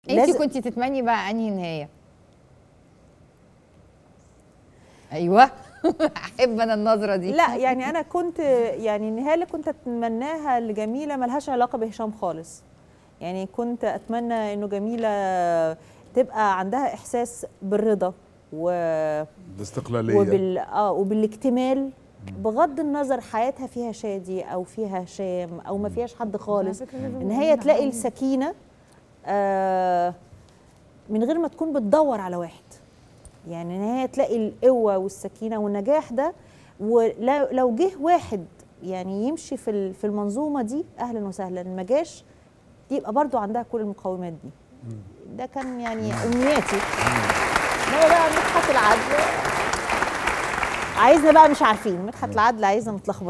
انت لازم- كنت تتمني بقى انهي نهايه ايوه احب انا النظره دي لا يعني انا كنت يعني النهايه اللي كنت اتمناها لجميله ملهاش علاقه بهشام خالص يعني كنت اتمنى انه جميله تبقى عندها احساس بالرضا و الاستقلاليه وبال اه وبالاكتمال بغض النظر حياتها فيها شادي او فيها هشام او ما فيهاش حد خالص ان هي تلاقي السكينه آه من غير ما تكون بتدور على واحد يعني ان هي تلاقي القوه والسكينه والنجاح ده ولو لو جه واحد يعني يمشي في ال- في المنظومه دي اهلا وسهلا ما جاش يبقى برضو عندها كل المقومات دي ده كان يعني امنياتي انما بقى مدحت العدل عايزنا بقى مش عارفين مدحت العدل عايزنا متلخبطين